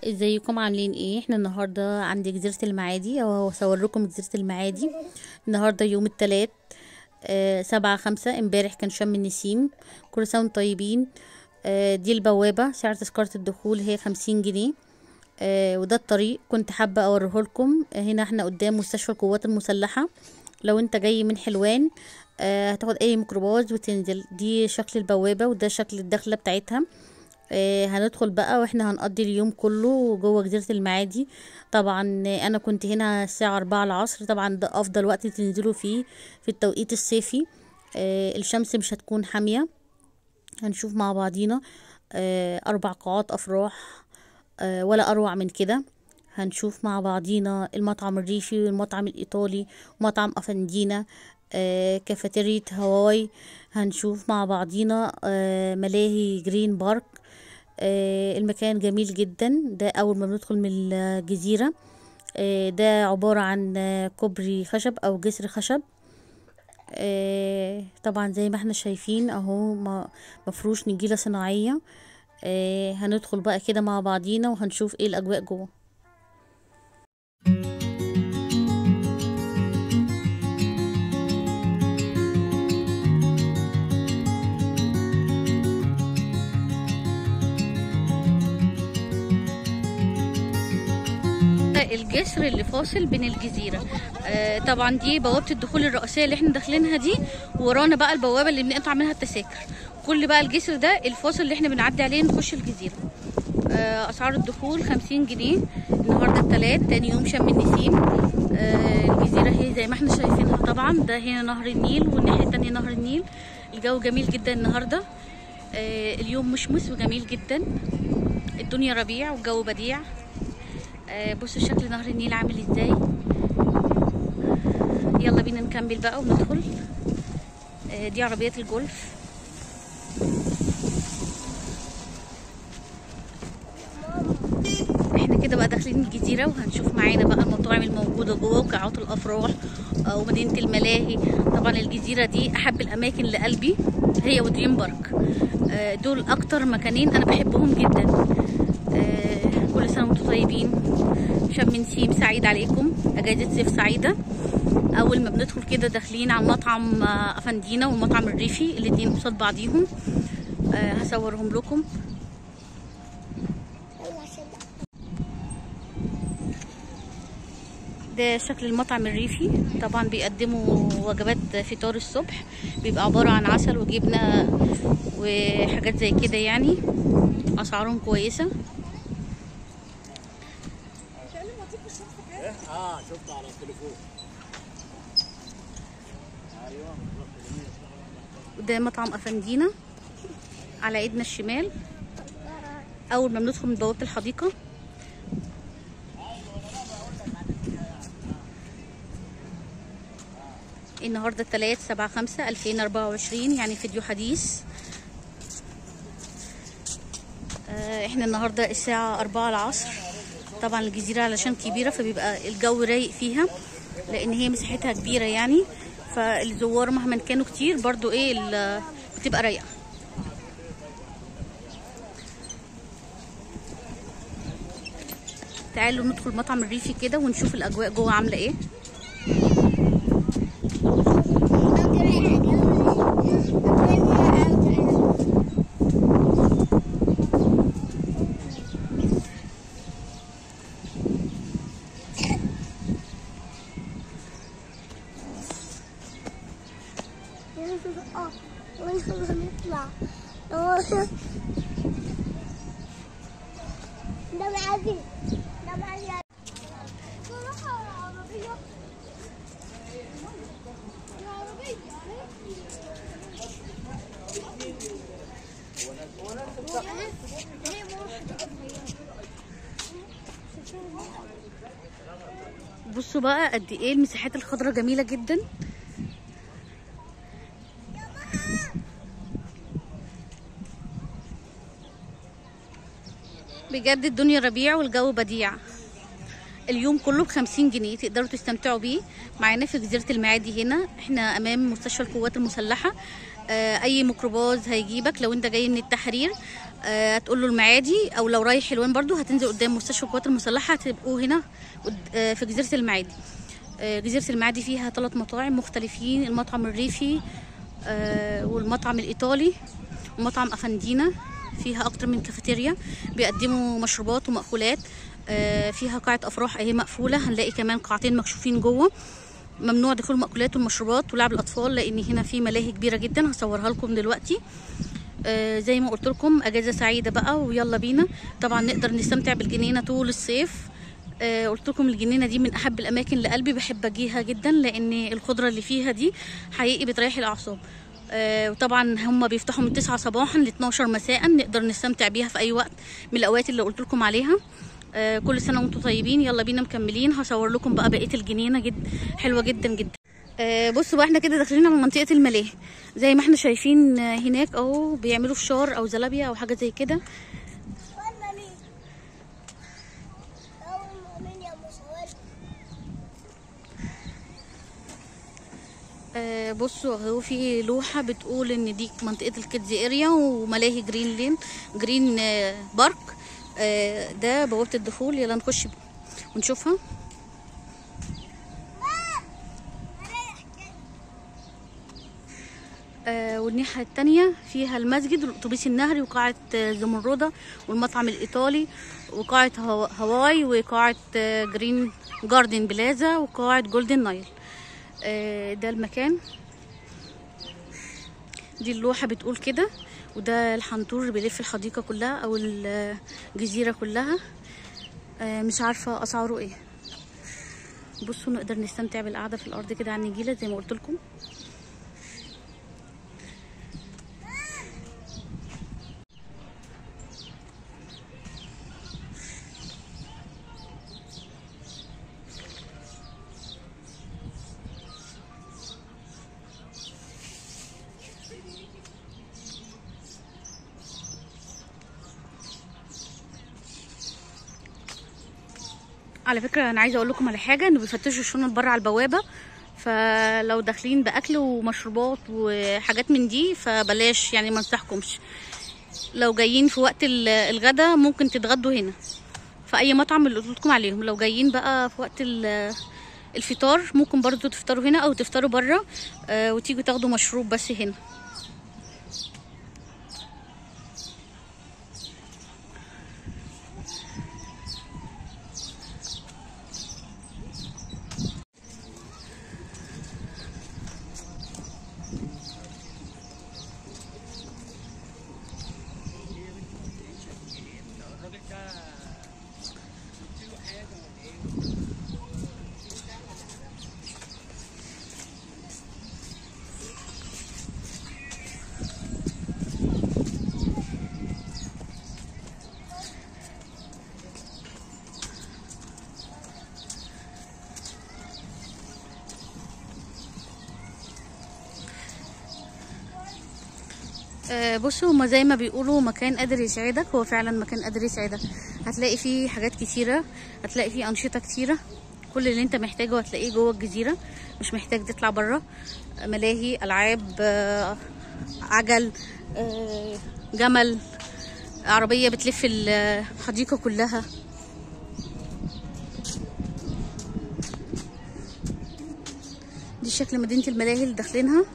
ازيكم عاملين ايه احنا النهارده عند جزيره المعادي او هصور لكم جزيره المعادي النهارده يوم التلات آه سبعة خمسة امبارح كان شم النسيم كل سنة وانتم طيبين آه دي البوابة سعر تذكرة الدخول هي خمسين جنيه آه وده الطريق كنت حابة اوريه لكم آه هنا احنا قدام مستشفى القوات المسلحة لو انت جاي من حلوان آه هتاخد اي ميكروباص وتنزل دي شكل البوابة وده شكل الدخلة بتاعتها آه هندخل بقى واحنا هنقضي اليوم كله جوه جزيرة المعادي طبعا آه، انا كنت هنا الساعة أربعة العصر طبعا ده افضل وقت تنزلوا فيه في التوقيت الصيفي آه الشمس مش هتكون حامية هنشوف مع بعضينا آه اربع قاعات افراح آه ولا اروع من كده هنشوف مع بعضينا المطعم الريفي والمطعم الايطالي ومطعم افندينا آه كافيتيريا هواي هنشوف مع بعضينا آه ملاهي جرين بارك آه المكان جميل جدا ده اول ما بندخل من الجزيرة آه ده عبارة عن آه، كوبري خشب او جسر خشب آه طبعا زي ما احنا شايفين اهو م- مفروش نجيلة صناعية آه هندخل بقى كده مع بعضينا وهنشوف ايه الاجواء جوه الجسر اللي فاصل بين الجزيرة آه طبعا دي بوابة الدخول الرئيسية اللي احنا داخلينها دي ورانا بقى البوابة اللي بنقطع منها التذاكر كل بقى الجسر ده الفاصل اللي احنا بنعدي عليه نخش الجزيرة آه اسعار الدخول خمسين جنيه النهارده التلات تاني يوم شم النسيم آه الجزيرة هي زي ما احنا شايفينها طبعا ده هنا نهر النيل والناحية التانية نهر النيل الجو جميل جدا النهارده آه اليوم مشمس وجميل جدا الدنيا ربيع والجو بديع آه، بصوا شكل نهر النيل عامل ازاي يلا بينا نكمل بقى وندخل آه، دي عربيات الجولف احنا كده بقى داخلين الجزيرة وهنشوف معانا بقى المطاعم الموجودة جوه وقاعات الأفراح آه، ومدينة الملاهي طبعا الجزيرة دي أحب الأماكن لقلبي هي ودريم بارك آه، دول أكتر مكانين أنا بحبهم جدا آه، كل سنة وانتم طيبين شم نسيم سعيد عليكم أجازة صيف سعيدة أول ما بندخل كده داخلين على مطعم آه، أفندينا والمطعم الريفي الاتنين قصاد بعضيهم آه، هصورهم لكم ده شكل المطعم الريفي طبعا بيقدموا وجبات فطار الصبح بيبقى عبارة عن عسل وجبنة وحاجات زي كده يعني أسعارهم كويسة اه شفت على التليفون ده مطعم أفندينا على ايدنا الشمال أول ما بندخل من بوابة الحديقة النهاردة التلات سبعة خمسة ألفين أربعة وعشرين يعني فيديو حديث آه، احنا النهاردة الساعة أربعة العصر طبعا الجزيرة علشان كبيرة فبيبقى الجو رايق فيها لأن هي مساحتها كبيرة يعني فالزوار مهما كانوا كتير برضو ايه ال- بتبقى رايقة تعالوا ندخل مطعم الريفي كده ونشوف الأجواء جوه عاملة ايه اه ونطلع ده معدي ده معدي صراحة العربية العربية بصوا بقى قد ايه المساحات الخضراء جميلة جدا بجد الدنيا ربيع والجو بديع اليوم كله بخمسين جنيه تقدروا تستمتعوا بيه معانا في جزيرة المعادي هنا احنا امام مستشفى القوات المسلحة آه، اي ميكروباص هيجيبك لو انت جاي من التحرير آه، هتقول له المعادي او لو رايح حلوان برضو هتنزل قدام مستشفى القوات المسلحه هتبقوا هنا قد- آه، في جزيره المعادي آه، جزيره المعادي فيها ثلاث مطاعم مختلفين المطعم الريفي آه، والمطعم الايطالي ومطعم افندينا فيها اكتر من كافيتيريا بيقدموا مشروبات ومأكولات آه، فيها قاعة افراح اهي مقفولة هنلاقي كمان قاعتين مكشوفين جوه ممنوع دخول المأكولات والمشروبات ولعب الاطفال لان هنا في ملاهي كبيرة جدا هصورها لكم دلوقتي آه، زي ما قلت لكم اجازة سعيدة بقى ويلا بينا طبعا نقدر نستمتع بالجنينة طول الصيف آه، قلت لكم الجنينه دي من احب الاماكن لقلبي بحب اجيها جدا لان الخضره اللي فيها دي حقيقي بتريح الاعصاب آه، وطبعا هم بيفتحوا من 9 صباحا ل 12 مساء نقدر نستمتع بيها في اي وقت من الاوقات اللي قلت لكم عليها آه، كل سنه وانتم طيبين يلا بينا مكملين هصور لكم بقى بقيه الجنينه جد حلوه جدا جدا آه، بصوا بقى احنا كده داخلين على منطقه الملاهي زي ما احنا شايفين آه، هناك اهو بيعملوا فشار او زلابيا او حاجه زي كده ولا مين؟ أول مين يا مصور؟ آه، بصوا اهو في لوحة بتقول ان دي منطقة الكيدز اريا وملاهي جرين لين جرين آه، بارك آه، ده بوابة الدخول يلا نخش ونشوفها آه، والناحية التانية فيها المسجد والأتوبيس النهري وقاعة آه، زمردة والمطعم الإيطالي وقاعة هوا- هواي وقاعة آه، جرين جاردن بلازا وقاعة جولدن نايل آه، ده المكان دي اللوحة بتقول كده وده الحنطور اللي بيلف الحديقة كلها أو الجزيرة كلها آه، مش عارفة أسعاره ايه بصوا نقدر نستمتع بالقعدة في الأرض كده على النجيلة زي ما قلت لكم على فكرة أنا عايزة أقول لكم على حاجة إنه بيفتشوا الشنط بره على البوابة فلو داخلين بأكل ومشروبات وحاجات من دي فبلاش يعني ما انصحكمش لو جايين في وقت ال- الغدا ممكن تتغدوا هنا في أي مطعم اللي قلت لكم عليهم لو جايين بقى في وقت ال- الفطار ممكن برضو تفطروا هنا أو تفطروا بره آه، وتيجوا تاخدوا مشروب بس هنا آه، بصوا هما زي ما بيقولوا مكان قادر يسعدك هو فعلا مكان قادر يسعدك هتلاقي فيه حاجات كتيرة هتلاقي فيه أنشطة كتيرة كل اللي انت محتاجه هتلاقيه جوه الجزيرة مش محتاج تطلع بره ملاهي ألعاب آه، عجل آه، جمل عربية بتلف الحديقة كلها دي شكل مدينة الملاهي اللي داخلينها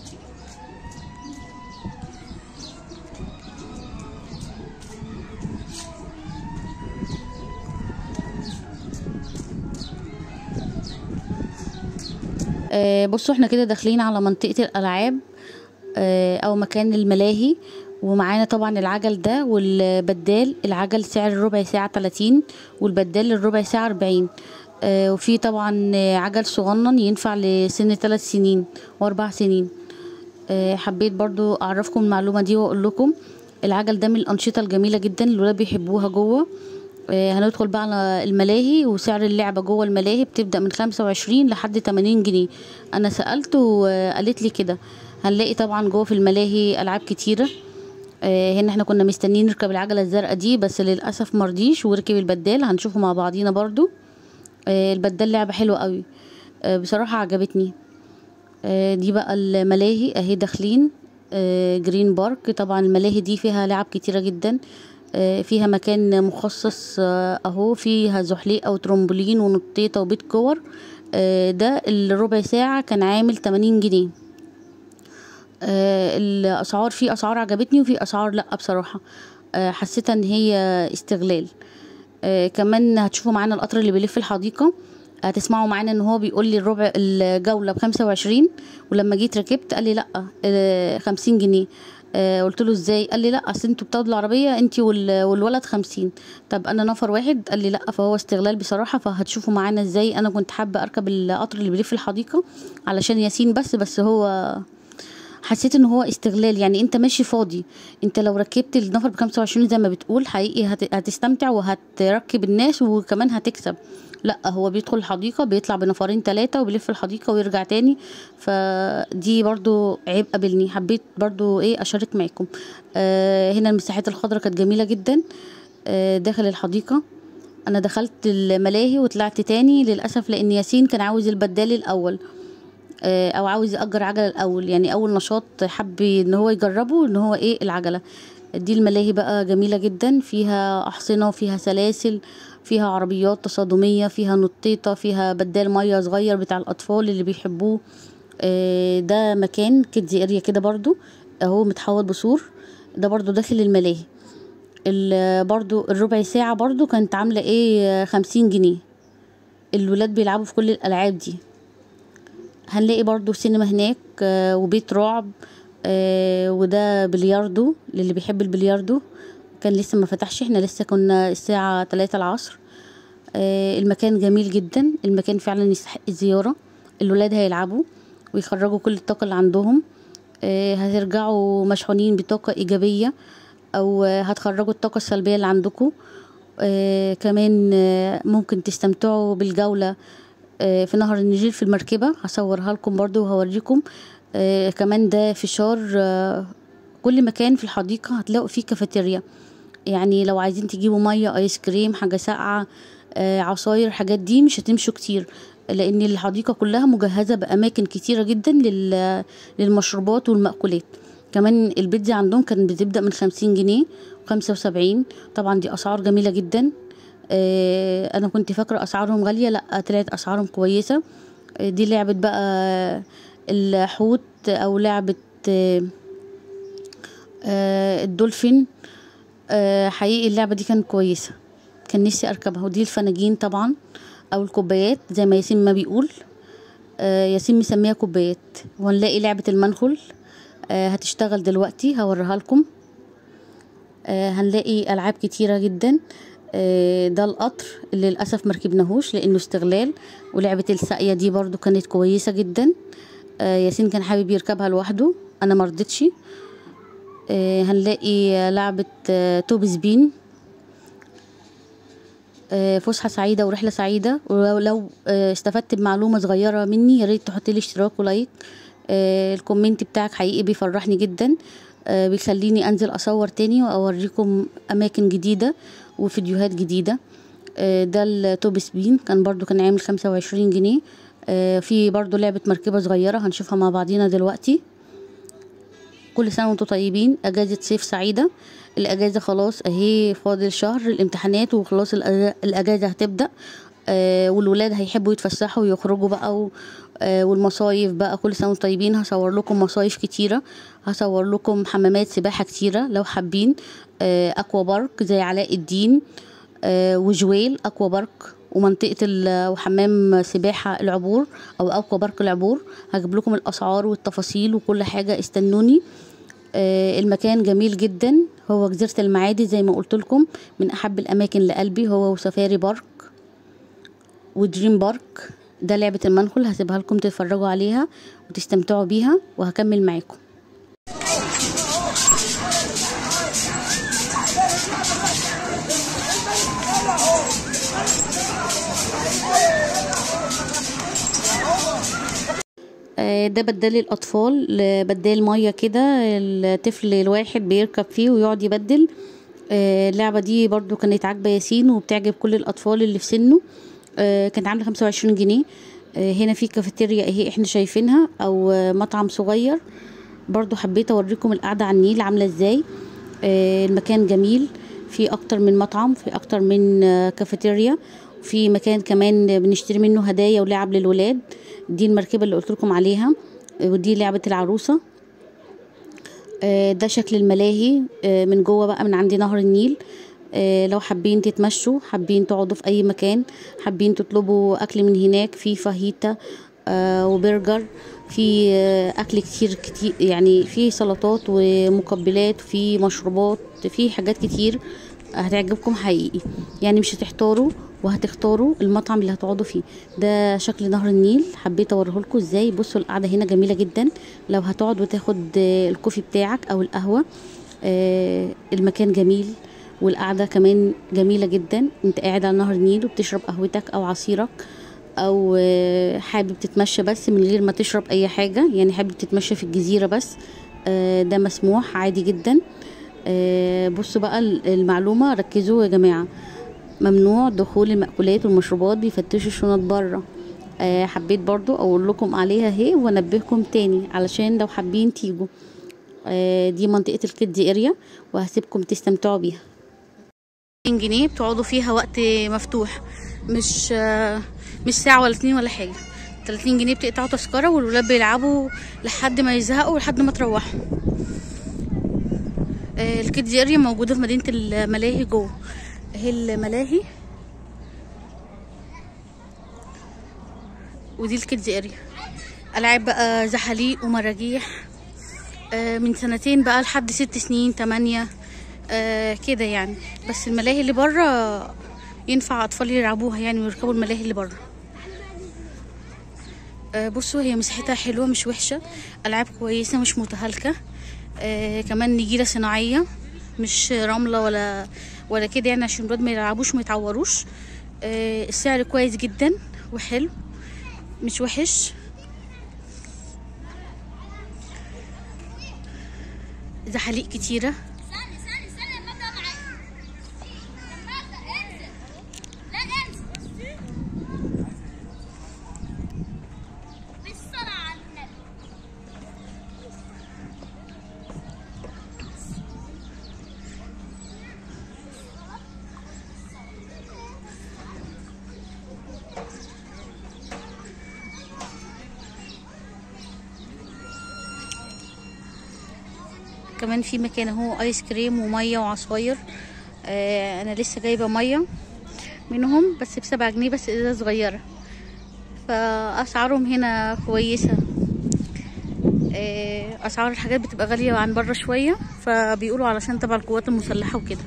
آه، بصوا احنا كده داخلين على منطقة الألعاب آه، أو مكان الملاهي ومعانا طبعا العجل ده والبدال العجل سعر الربع ساعة 30 والبدال الربع ساعة 40 آه، وفي طبعا آه، عجل صغنن ينفع لسن ثلاث سنين واربع سنين آه، حبيت برضو اعرفكم المعلومة دي واقول لكم العجل ده من الانشطة الجميلة جدا اللي الولاد بيحبوها جوه آه، هندخل بقى على الملاهي وسعر اللعبة جوه الملاهي بتبدأ من خمسة وعشرين لحد تمانين جنيه أنا سألت وقالت لي كده هنلاقي طبعا جوه في الملاهي ألعاب كتيرة آه، هنا احنا كنا مستنيين نركب العجلة الزرقاء دي بس للأسف مرضيش وركب البدال هنشوفه مع بعضينا برضو آه، البدال لعبة حلوة قوي آه، بصراحة عجبتني آه، دي بقى الملاهي اهي داخلين آه، جرين بارك طبعا الملاهي دي فيها لعب كتيرة جدا آه، فيها مكان مخصص آه، اهو فيها زحليقة وترمبولين ونطيطة وبيت كور آه، ده الربع ساعة كان عامل 80 جنيه آه، الاسعار في اسعار عجبتني وفي اسعار لا بصراحه آه، حسيتها ان هي استغلال آه، كمان هتشوفوا معانا القطر اللي بيلف الحديقه هتسمعوا معانا ان هو بيقول لي الربع الجوله بخمسة وعشرين ولما جيت ركبت قال لي لا آه، خمسين جنيه آه، قلت له ازاي قال لي لا اصل انتوا بتاخدوا العربيه انت والولد خمسين طب انا نفر واحد قال لي لا فهو استغلال بصراحه فهتشوفوا معانا ازاي انا كنت حابه اركب القطر اللي بيلف الحديقه علشان ياسين بس بس هو حسيت ان هو استغلال يعني انت ماشي فاضي انت لو ركبت النفر ب 25 زي ما بتقول حقيقي هت- هتستمتع وهتركب الناس وكمان هتكسب لا هو بيدخل الحديقة بيطلع بنفرين ثلاثة وبيلف الحديقة ويرجع تاني فدي برضو عيب قابلني حبيت برضو ايه اشارك معاكم آه هنا المساحات الخضراء كانت جميلة جدا آه داخل الحديقة انا دخلت الملاهي وطلعت تاني للاسف لان ياسين كان عاوز البدال الاول آه، او عاوز يأجر عجلة الاول يعني اول نشاط حب ان هو يجربه ان هو ايه العجلة دي الملاهي بقى جميلة جدا فيها احصنة فيها سلاسل فيها عربيات تصادمية فيها نطيطة فيها بدال مية صغير بتاع الاطفال اللي بيحبوه آه، ده مكان كيدز اريا كده برضو اهو متحوط بسور ده برضو داخل الملاهي ال- برضو الربع ساعة برضو كانت عاملة ايه خمسين جنيه الولاد بيلعبوا في كل الالعاب دي هنلاقي برضو سينما هناك آه، وبيت رعب آه، وده بلياردو للي بيحب البلياردو كان لسه ما فتحش احنا لسه كنا الساعة 3 العصر آه، المكان جميل جدا المكان فعلا يستحق الزيارة الولاد هيلعبوا ويخرجوا كل الطاقة اللي عندهم آه، هترجعوا مشحونين بطاقة إيجابية أو آه، هتخرجوا الطاقة السلبية اللي عندكم آه، كمان آه، ممكن تستمتعوا بالجولة آه، في نهر النيل في المركبة هصورها لكم برضو وهوريكم آه، كمان ده فشار آه، كل مكان في الحديقة هتلاقوا فيه كافيتيريا يعني لو عايزين تجيبوا مية ايس كريم حاجة ساقعة آه، عصاير حاجات دي مش هتمشوا كتير لان الحديقة كلها مجهزة باماكن كتيرة جدا لل- للمشروبات والمأكولات كمان البيتزا عندهم كانت بتبدأ من خمسين جنيه وخمسة وسبعين طبعا دي اسعار جميلة جدا آه، انا كنت فاكرة اسعارهم غالية لا طلعت اسعارهم كويسة آه، دي لعبة بقى الحوت او لعبة آه، آه، الدولفين آه، حقيقي اللعبة دي كانت كويسة كان نفسي اركبها ودي الفناجين طبعا او الكوبايات زي ما ياسين ما بيقول آه، ياسين مسميها كوبايات وهنلاقي لعبة المنخل آه، هتشتغل دلوقتي هوريها لكم آه، هنلاقي العاب كتيرة جدا آه، ده القطر اللي للاسف مركبناهوش لانه استغلال ولعبة الساقية دي برضو كانت كويسة جدا آه، ياسين كان حابب يركبها لوحده انا مرضتش آه، هنلاقي لعبة آه، توب سبين آه، فسحة سعيدة ورحلة سعيدة ولو لو، آه، استفدت بمعلومة صغيرة مني يا ريت تحط لي اشتراك ولايك آه، الكومنت بتاعك حقيقي بيفرحني جدا آه، بيخليني انزل اصور تاني واوريكم اماكن جديدة وفيديوهات جديدة آه، ده التوب سبين كان برضو كان عامل خمسة وعشرين جنيه آه، في برضو لعبة مركبة صغيرة هنشوفها مع بعضينا دلوقتي كل سنة وانتم طيبين اجازة صيف سعيدة الاجازة خلاص اهي فاضل شهر الامتحانات وخلاص الأجا- الاجازة هتبدأ آه والولاد هيحبوا يتفسحوا ويخرجوا بقى و آه والمصايف بقى كل سنة وانتم طيبين هصور لكم مصايف كتيرة هصور لكم حمامات سباحة كتيرة لو حابين آه اكوا بارك زي علاء الدين آه وجويل اكوا بارك ومنطقة ال- وحمام سباحة العبور او اكوا بارك العبور هجيب لكم الاسعار والتفاصيل وكل حاجة استنوني آه، المكان جميل جدا هو جزيرة المعادي زي ما قلت لكم من أحب الأماكن لقلبي هو وسفاري بارك ودريم بارك ده لعبة المنخل هسيبها لكم تتفرجوا عليها وتستمتعوا بيها وهكمل معاكم آه، ده بدال الأطفال آه، بدال مية كده الطفل الواحد بيركب فيه ويقعد يبدل آه، اللعبة دي برضو كانت عاجبة ياسين وبتعجب كل الأطفال اللي في سنه آه، كانت عاملة خمسة وعشرين جنيه آه، هنا في كافيتيريا اهي احنا شايفينها أو آه، مطعم صغير برضو حبيت اوريكم القعده على النيل عامله ازاي آه، المكان جميل في اكتر من مطعم في اكتر من آه، كافيتيريا في مكان كمان بنشتري منه هدايا ولعب للولاد دي المركبه اللي قلت لكم عليها آه، ودي لعبه العروسه آه، ده شكل الملاهي آه، من جوه بقى من عند نهر النيل آه، لو حابين تتمشوا حابين تقعدوا في اي مكان حابين تطلبوا اكل من هناك في فاهيتا آه، وبرجر في آه، اكل كتير كتير يعني في سلطات ومقبلات في مشروبات في حاجات كتير هتعجبكم حقيقي يعني مش هتحتاروا وهتختاروا المطعم اللي هتقعدوا فيه ده شكل نهر النيل حبيت اوريه لكم ازاي بصوا القعده هنا جميله جدا لو هتقعد وتاخد آه، الكوفي بتاعك او القهوه آه، المكان جميل والقعده كمان جميله جدا انت قاعد على نهر النيل وبتشرب قهوتك او عصيرك او آه، حابب تتمشى بس من غير ما تشرب اي حاجه يعني حابب تتمشى في الجزيره بس آه، ده مسموح عادي جدا آه، بصوا بقى المعلومه ركزوا يا جماعه ممنوع دخول المأكولات والمشروبات بيفتشوا الشنط بره آه، حبيت برضو اقول لكم عليها اهي وانبهكم تاني علشان لو حابين تيجوا آه، دي منطقة الكيدز اريا وهسيبكم تستمتعوا بيها 2 جنيه بتقعدوا فيها وقت مفتوح مش آه، مش ساعة ولا اتنين ولا حاجة 30 جنيه بتقطعوا تذكرة والولاد بيلعبوا لحد ما يزهقوا لحد ما تروحوا آه، الكيدز اريا موجودة في مدينة الملاهي جوه اهي الملاهي ودي الكيدز اريا العاب بقى زحاليق ومراجيح آه، من سنتين بقى لحد ست سنين تمانية آه، كده يعني بس الملاهي اللي بره ينفع اطفال يلعبوها يعني ويركبوا الملاهي اللي بره آه، بصوا هي مساحتها حلوه مش وحشه العاب كويسه مش متهالكه آه، كمان نجيله صناعيه مش رمله ولا ولا كده يعني عشان الولاد ما يلعبوش وما يتعوروش آه، السعر كويس جدا وحلو مش وحش زحاليق كتيره ثانية ثانية ثانية ما ابدا معاك لما ابدا انزل لا انزل بالصلاة على النبي كمان في مكان اهو ايس كريم وميه وعصاير آه انا لسه جايبه ميه منهم بس بسبعة جنيه بس ازازه صغيره فاسعارهم هنا كويسه آه اسعار الحاجات بتبقى غاليه عن بره شويه فبيقولوا علشان تبع القوات المسلحه وكده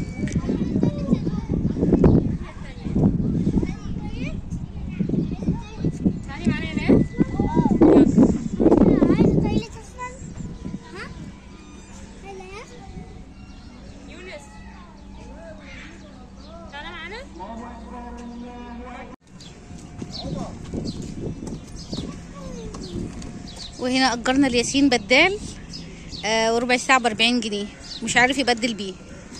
تعالي معانا ناس عايزة طايلة أصلا ها؟ هلا يا يونس تعالى معانا وهنا اجرنا الياسين بدال آه وربع ساعه بأربعين جنيه مش عارف يبدل بيه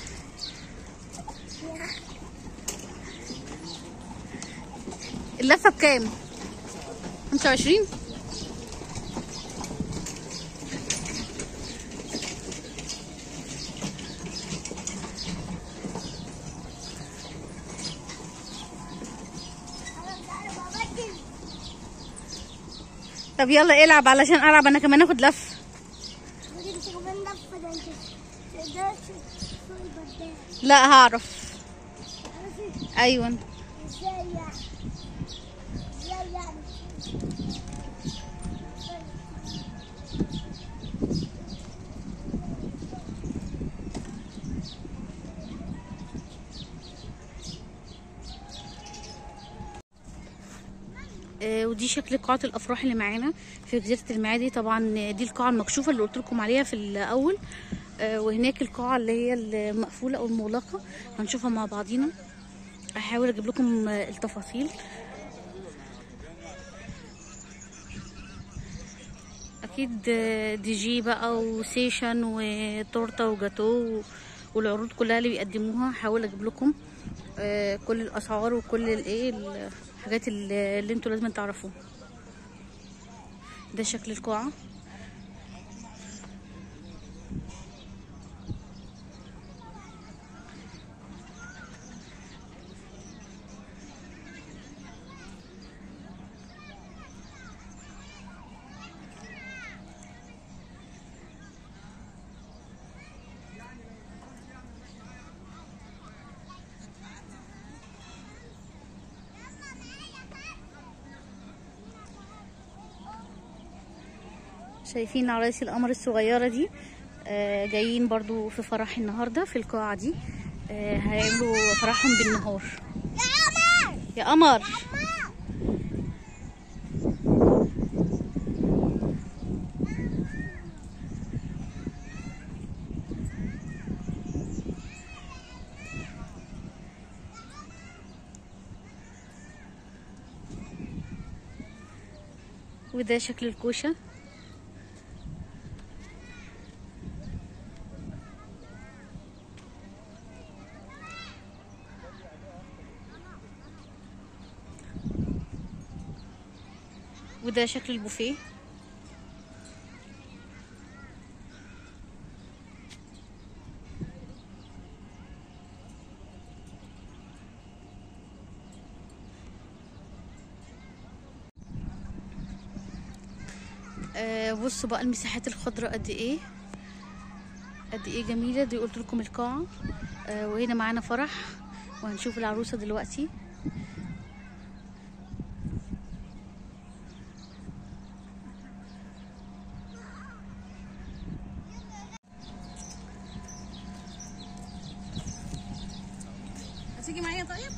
اللفه بكام خمسة وعشرين طب يلا العب علشان العب انا كمان اخد لف انت كمان لفة ده انت تقدرش تسوق البدال لا هعرف عارفة ايوه ازاي يعني ازاي يعني آه، ودي شكل قاعة الأفراح اللي معانا في جزيرة المعادي طبعا دي القاعة المكشوفة اللي قلت لكم عليها في الأول آه، وهناك القاعة اللي هي المقفولة أو المغلقة هنشوفها مع بعضينا هحاول أجيب لكم آه، التفاصيل أكيد آه، دي جي بقى وسيشن وتورتة وجاتو والعروض كلها اللي بيقدموها هحاول أجيب لكم آه، كل الأسعار وكل الإيه الحاجات اللي اللي انتوا لازم تعرفوها ده شكل القاعة شايفين عرايس القمر الصغيرة دي آه، جايين برضو في فرح النهاردة في القاعة دي آه، هيعملوا فرحهم بالنهار يا قمر وده شكل الكوشة وده شكل البوفيه آه بصوا بقى المساحات الخضراء قد ايه قد ايه جميله دي قلت لكم القاعه آه وهنا معانا فرح وهنشوف العروسه دلوقتي هتيجي معايا طيب؟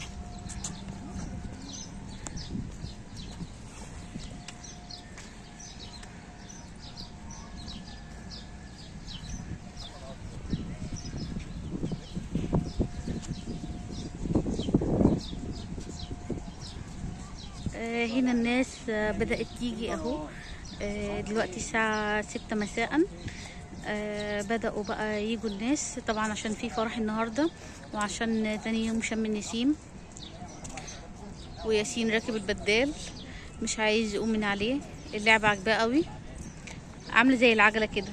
آه هنا الناس آه بدأت تيجي اهو آه دلوقتي الساعة ستة مساء آه بدأوا بقى يجوا الناس طبعا عشان في فرح النهاردة وعشان تاني يوم شم النسيم وياسين راكب البدال مش عايز يقوم من عليه اللعبة عجباه قوي عاملة زي العجلة كده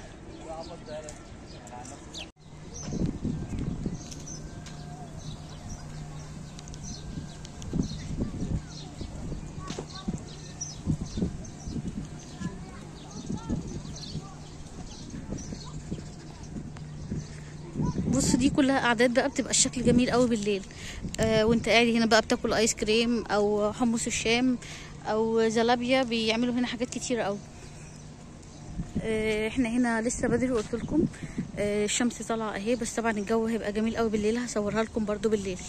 بص دي كلها اعداد بقى بتبقى الشكل جميل قوي بالليل آه وانت قاعد هنا بقى بتاكل ايس كريم او حمص الشام او زلابيا بيعملوا هنا حاجات كتيره قوي آه احنا هنا لسه بدري قلت لكم آه الشمس طالعه اهي بس طبعا الجو هيبقى جميل قوي بالليل هصورها لكم برضو بالليل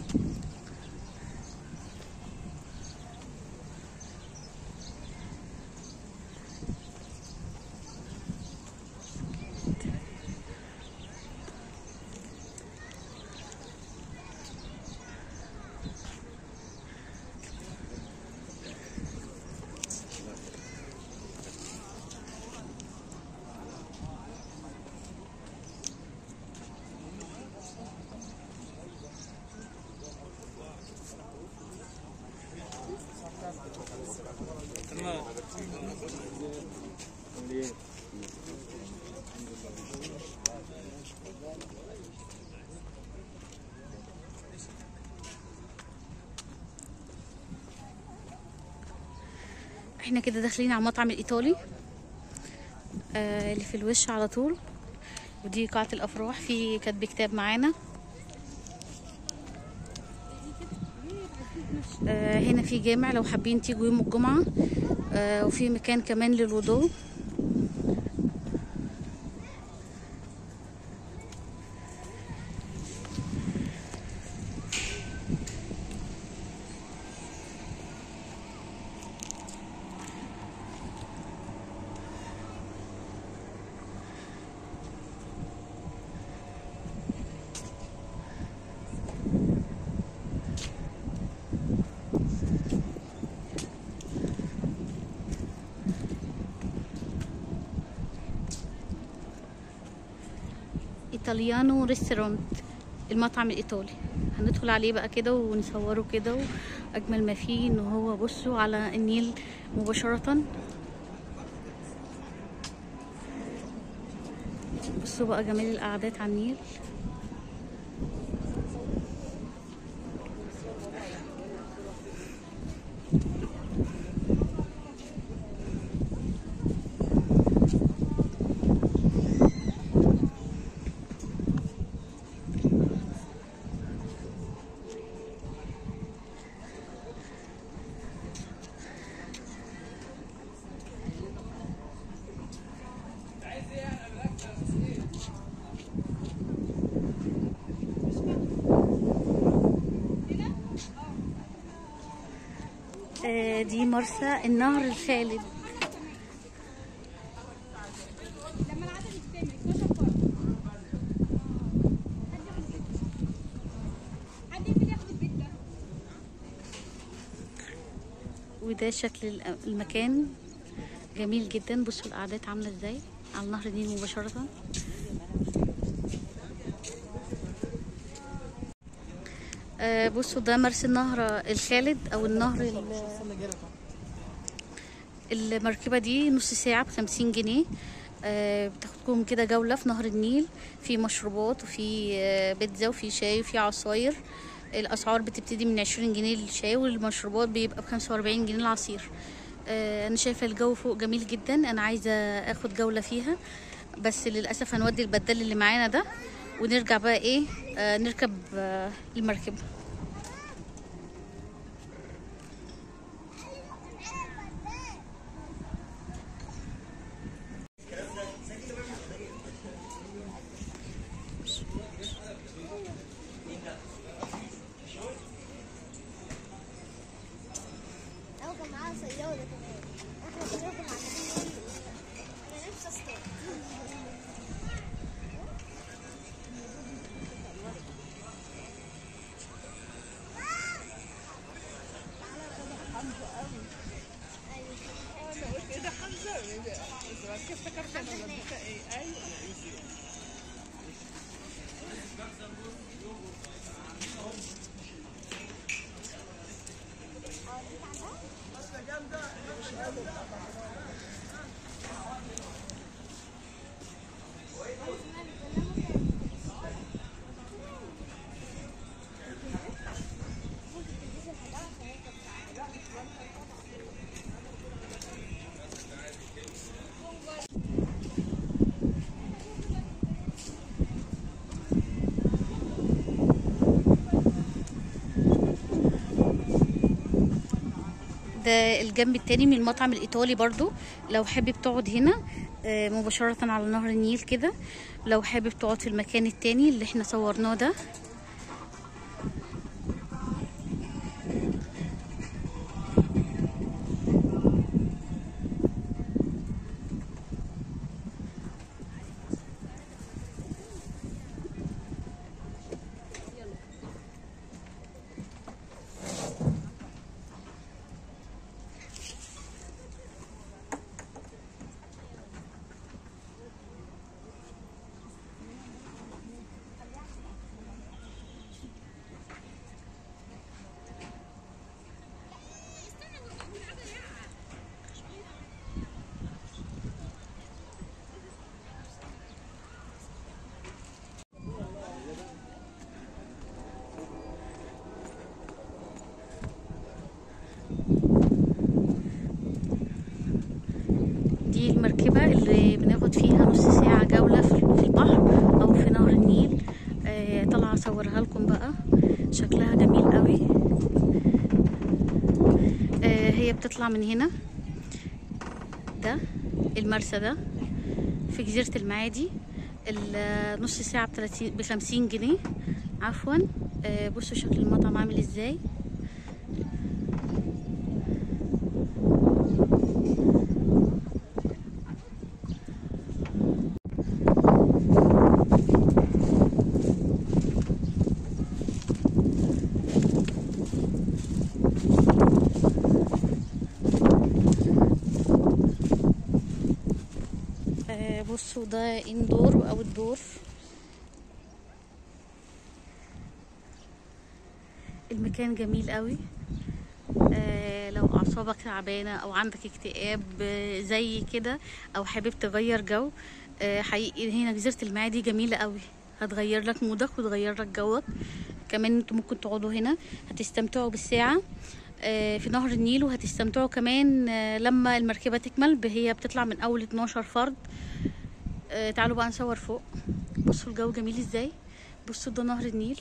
احنا كده داخلين على المطعم الايطالي آه اللي في الوش على طول ودي قاعة الافراح في كاتب كتاب معانا آه هنا في جامع لو حابين تيجوا يوم الجمعة آه وفي مكان كمان للوضوء ايطاليانو ريستورانت المطعم الايطالي هندخل عليه بقى كده ونصوره كده واجمل ما فيه ان هو بصوا على النيل مباشرة بصوا بقى جمال القعدات على النيل آه، دي مرسى النهر الخالد لما العدد يجتمع 12 فرد حد يقدر ياخد البيت ده وده شكل الأ- المكان جميل جدا بصوا القعدات عامله ازاي على نهر النيل مباشره آه، بصوا ده مرسى النهر الخالد او النهر ال- المركبة دي نص ساعة بخمسين جنيه آه، بتاخدكم كده جولة في نهر النيل في مشروبات وفي آه، بيتزا وفي شاي وفي عصاير الأسعار بتبتدي من عشرين جنيه للشاي والمشروبات بيبقى بخمسة وأربعين جنيه العصير آه، أنا شايفة الجو فوق جميل جدا أنا عايزة أخد جولة فيها بس للأسف هنودي البدال اللي معانا ده ونرجع بقى إيه آه، نركب آه، المركبة أو كان معاها صيادة كمان احنا كنا مع انا نفسي اصطاد ده الجنب التاني من المطعم الإيطالي برضو لو حابب تقعد هنا آه، مباشرة على نهر النيل كده لو حابب تقعد في المكان التاني اللي احنا صورناه ده دي المركبة اللي بناخد فيها نص ساعة جولة في في البحر أو في نهر النيل آه، طالعة أصورها لكم بقى شكلها جميل قوي آه، هي بتطلع من هنا ده المرسى ده في جزيرة المعادي النص ساعة ب 50 جنيه عفوا آه، بصوا شكل المطعم عامل ازاي آه، بصوا ده اندور او الدور المكان جميل قوي آه، لو اعصابك تعبانه او عندك اكتئاب آه، زي كده او حابب تغير جو آه، حقيقي هنا جزيره المعادي جميله قوي هتغير لك مودك وتغير لك جوك كمان انتوا ممكن تقعدوا هنا هتستمتعوا بالساعه آه، في نهر النيل وهتستمتعوا كمان آه، لما المركبه تكمل هي بتطلع من اول 12 فرد آه، تعالوا بقى نصور فوق بصوا الجو جميل ازاي بصوا ده نهر النيل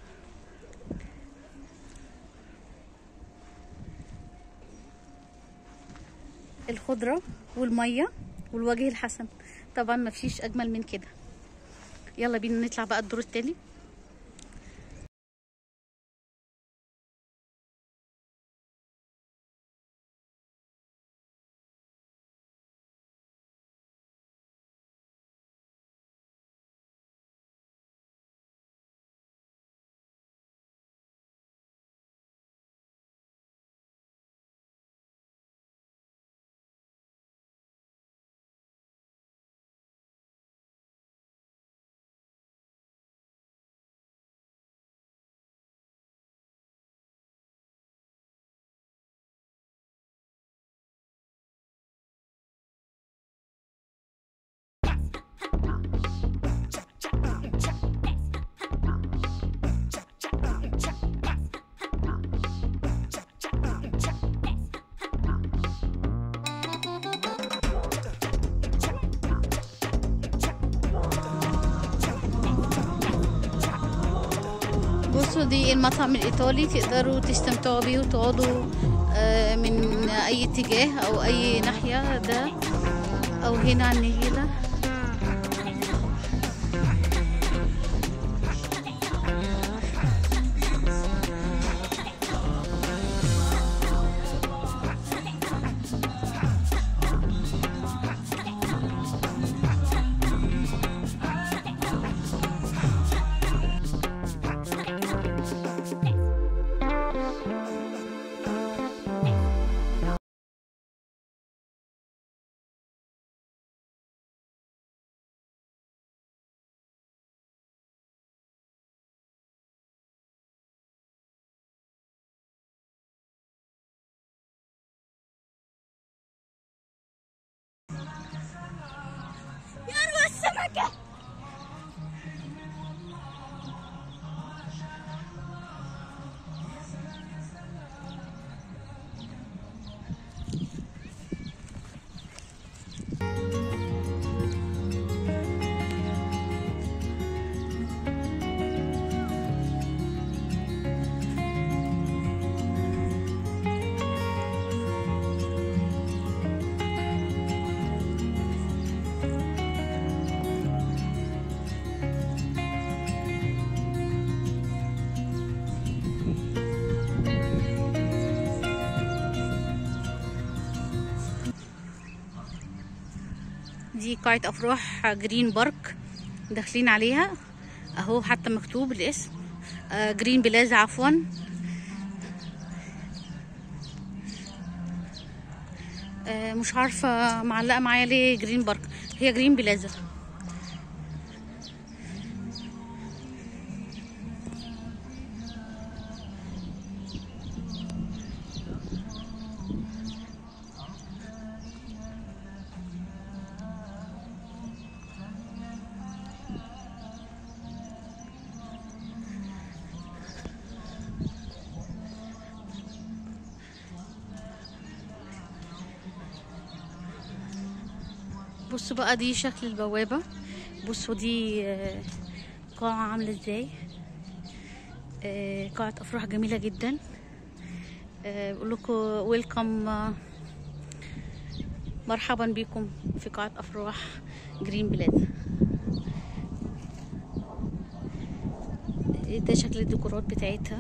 الخضرة والمية والوجه الحسن طبعا مفيش اجمل من كده يلا بينا نطلع بقى الدور التاني دي المطعم الايطالي تقدروا تستمتعوا بيه وتقعدوا آه، من اي اتجاه او اي ناحيه ده او هنا على النجيله يا أروى السمكة دي قاعة أفراح جرين بارك داخلين عليها أهو حتى مكتوب الاسم آه، جرين بلازا عفوا آه، مش عارفة معلقة معايا ليه جرين بارك هي جرين بلازا بصوا بقى دي شكل البوابة بصوا دي آه، قاعة عاملة ازاي آه، قاعة أفراح جميلة جدا آه، بقول لكم ويلكم مرحبا بكم في قاعة أفراح جرين بلازا ده شكل الديكورات بتاعتها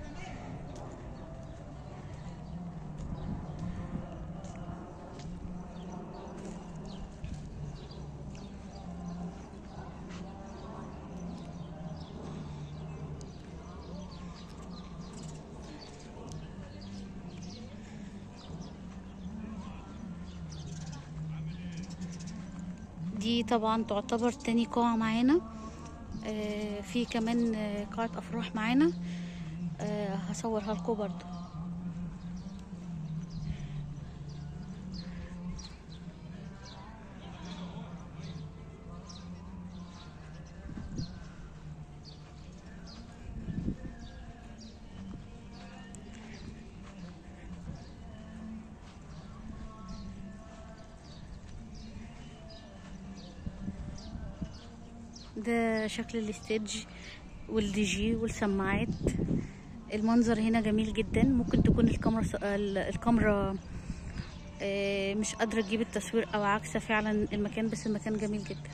دي طبعا تعتبر تاني قاعة معانا آه، في كمان آه، قاعة أفراح معانا آه، هصورها لكم برضو ده شكل الستيج والدي جي والسماعات المنظر هنا جميل جدا ممكن تكون الكاميرا س- ال- الكاميرا آه، مش قادرة تجيب التصوير او عكسه فعلا المكان بس المكان جميل جدا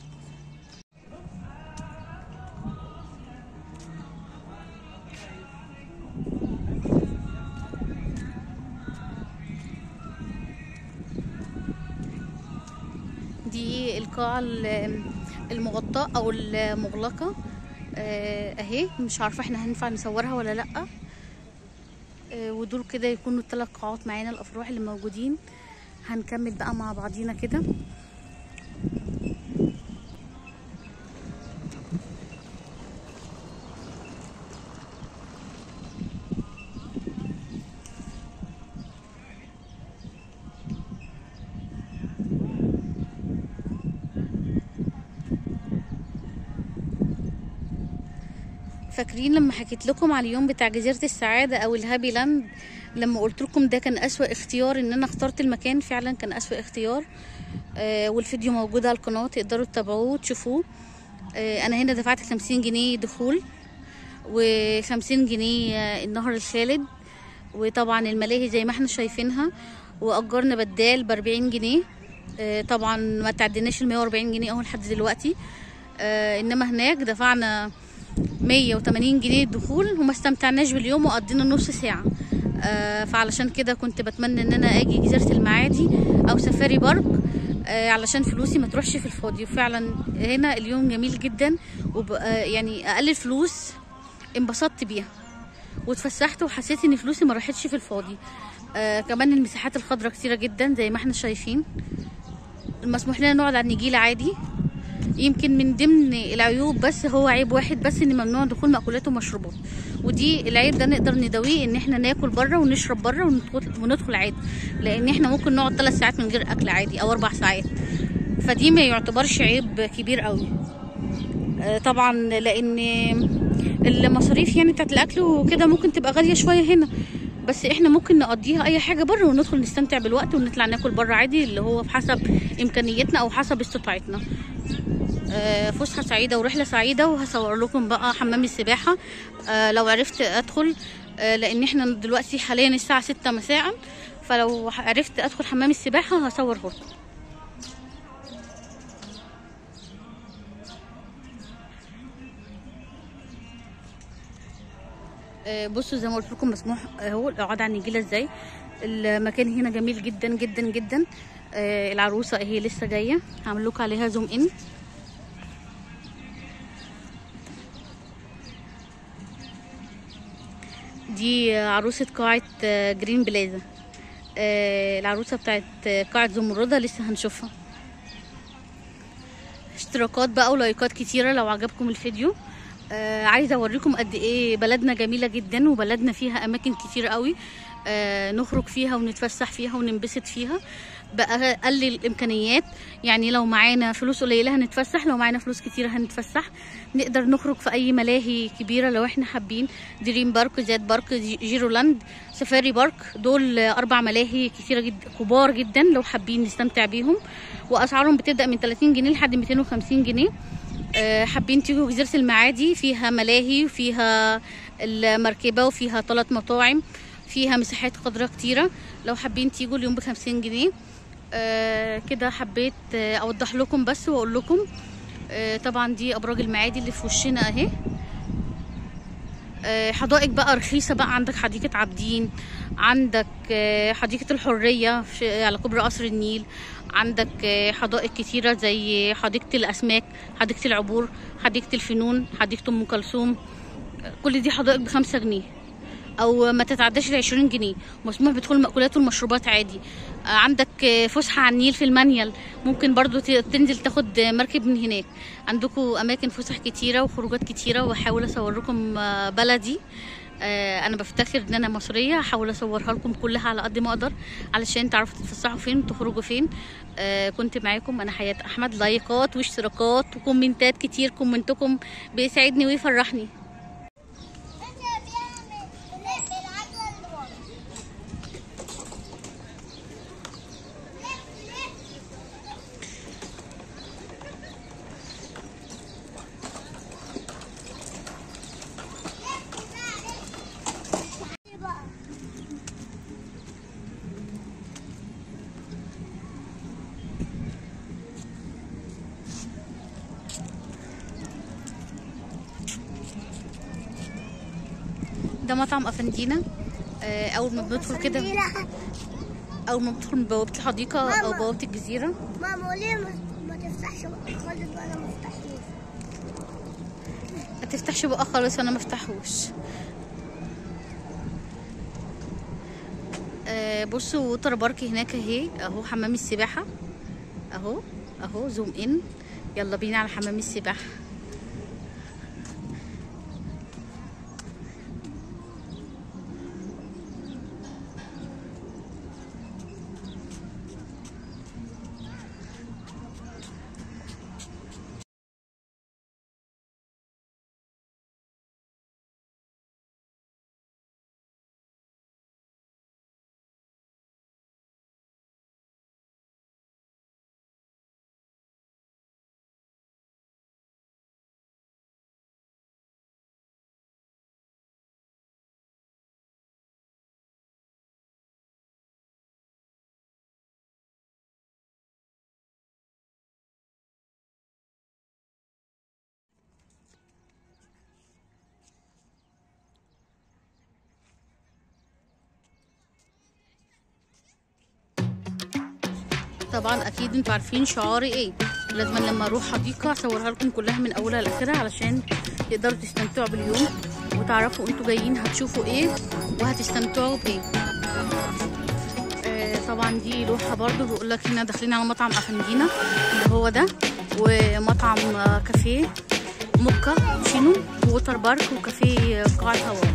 دي القاعة ال- المغطاة او المغلقة آه، اهي مش عارفة احنا هينفع نصورها ولا لأ آه، ودول كده يكونوا الثلاث قاعات معانا الافراح اللي موجودين هنكمل بقى مع بعضينا كده فاكرين لما حكيت لكم على اليوم بتاع جزيرة السعادة او الهابي لاند لما قلت لكم ده كان اسوأ اختيار ان انا اخترت المكان فعلا كان اسوأ اختيار آه والفيديو موجود على القناة تقدروا تتابعوه وتشوفوه آه انا هنا دفعت 50 جنيه دخول وخمسين جنيه آه، النهر الخالد وطبعا الملاهي زي ما احنا شايفينها واجرنا بدال باربعين جنيه آه، طبعا ما تعديناش المية واربعين جنيه اهو لحد دلوقتي آه، انما هناك دفعنا مية وتمانين جنيه الدخول وما استمتعناش باليوم وقضينا نص ساعة آه، فعلشان كده كنت بتمنى ان انا اجي جزيرة المعادي او سفاري بارك آه، علشان فلوسي ما تروحش في الفاضي وفعلا هنا اليوم جميل جدا وب... آه، يعني اقل فلوس انبسطت بيها واتفسحت وحسيت ان فلوسي ما راحتش في الفاضي آه كمان المساحات الخضراء كتيره جدا زي ما احنا شايفين المسموح لنا نقعد على النجيل عادي يمكن من ضمن العيوب بس هو عيب واحد بس ان ممنوع دخول مأكولات ومشروبات ودي العيب ده نقدر نداويه ان احنا ناكل بره ونشرب بره وندخل, وندخل عادي لان احنا ممكن نقعد ثلاث ساعات من غير اكل عادي او اربع ساعات فدي ما يعتبرش عيب كبير قوي آه، طبعا لان المصاريف يعني بتاعت الاكل وكده ممكن تبقى غاليه شويه هنا بس احنا ممكن نقضيها اي حاجه بره وندخل نستمتع بالوقت ونطلع ناكل بره عادي اللي هو بحسب امكانياتنا او حسب استطاعتنا آه، فسحه سعيده ورحله سعيده وهصور لكم بقى حمام السباحه آه، لو عرفت ادخل آه، لان احنا دلوقتي حاليا الساعه 6 مساء فلو عرفت ادخل حمام السباحه هصوره لكم آه، بصوا زي ما قلت لكم مسموح اهو القعاد على النجيله ازاي المكان هنا جميل جدا جدا جدا آه، العروسه اهي لسه جايه هعمل لكم عليها زوم ان دي عروسه قاعه آه، جرين بلازا آه، العروسه بتاعت آه، قاعه زمردة لسه هنشوفها اشتراكات بقى ولايكات كتيره لو عجبكم الفيديو آه عايزه اوريكم قد ايه بلدنا جميله جدا وبلدنا فيها اماكن كتير قوي آه نخرج فيها ونتفسح فيها وننبسط فيها بأقل الامكانيات يعني لو معانا فلوس قليله هنتفسح لو معانا فلوس كتيره هنتفسح نقدر نخرج في اي ملاهي كبيره لو احنا حابين دريم بارك زاد بارك جي- جيرولاند سفاري بارك دول آه، اربع ملاهي كتيره جدا كبار جدا لو حابين نستمتع بيهم واسعارهم بتبدا من 30 جنيه لحد 250 جنيه آه، حابين تيجوا جزيرة المعادي فيها ملاهي وفيها المركبة وفيها ثلاث مطاعم فيها مساحات خضراء كتيرة لو حابين تيجوا اليوم بخمسين جنيه آه، كده حبيت آه، اوضح لكم بس واقول لكم آه، طبعا دي ابراج المعادي اللي في وشنا اهي آه، حدائق بقى رخيصة بقى عندك حديقة عابدين عندك آه، حديقة الحرية في على كوبري قصر النيل عندك آه، حدائق كتيرة زي حديقة الأسماك حديقة العبور حديقة الفنون حديقة أم كلثوم آه، كل دي حدائق بخمسة جنيه او ما تتعداش ال 20 جنيه مسموح بدخول المأكولات والمشروبات عادي آه، عندك آه، فسحه على النيل في المانيال ممكن برضو ت- تنزل تاخد آه، مركب من هناك عندكم اماكن فسح كتيره وخروجات كتيره واحاول اصور لكم آه، بلدي آه، انا بفتخر ان انا مصريه هحاول اصورها لكم كلها على قد ما اقدر علشان تعرفوا تتفسحوا فين وتخرجوا فين آه، كنت معاكم انا حياه احمد لايكات واشتراكات وكومنتات كتير كومنتكم بيسعدني ويفرحني ده مطعم افندينا آه، اول ما بندخل كده اول ما بندخل من بوابه الحديقه او ماما. بوابه الجزيره ماما ليه ما, ما تفتحش بقى خالص وانا مفتحش ما تفتحش بقى خالص وانا ما افتحوش آه، بصوا ووتر بارك هناك اهي اهو حمام السباحه اهو اهو زوم ان يلا بينا على حمام السباحه طبعا اكيد انتوا عارفين شعاري ايه لازم لما اروح حديقه اصورها لكم كلها من اولها لاخرها علشان تقدروا تستمتعوا باليوم وتعرفوا انتوا جايين هتشوفوا ايه وهتستمتعوا بايه آه طبعا دي لوحه برضو بيقول لك هنا داخلين على مطعم افندينا اللي هو ده ومطعم آه، كافيه موكا شينو ووتر بارك وكافيه قاعة هواء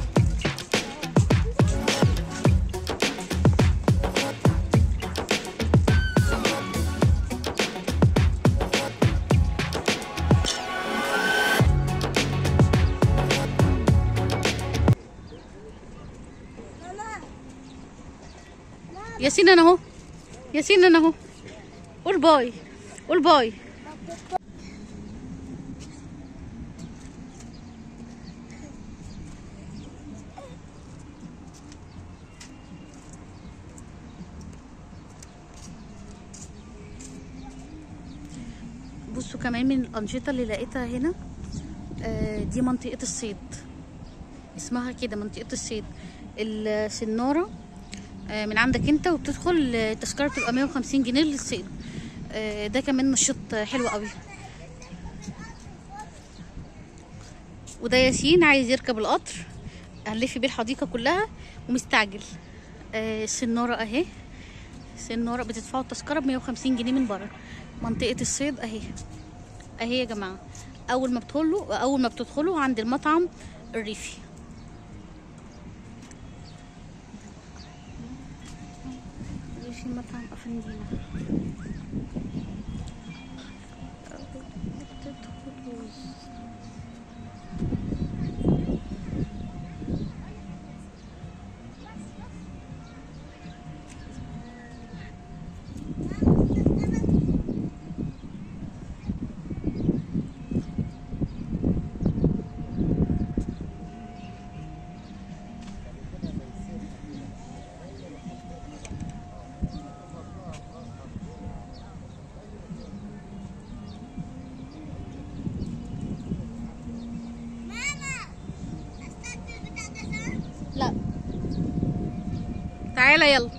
ياسين انا اهو ياسين انا اهو قول باي قول باي بصوا كمان من الأنشطة اللي لقيتها هنا آه، دي منطقة الصيد اسمها كده منطقة الصيد السنارة آه، من عندك انت وبتدخل آه، التذكرة بتبقى 150 جنيه للصيد آه، ده كمان نشاط آه، حلو قوي وده ياسين عايز يركب القطر هنلف بيه الحديقة كلها ومستعجل آه، السنارة اهي سنارة بتدفعوا التذكرة ب 150 جنيه من بره منطقة الصيد اهي اهي يا جماعة اول ما بتدخلوا اول ما بتدخلوا عند المطعم الريفي ريفي مطعم افندينا لا تعالى يلا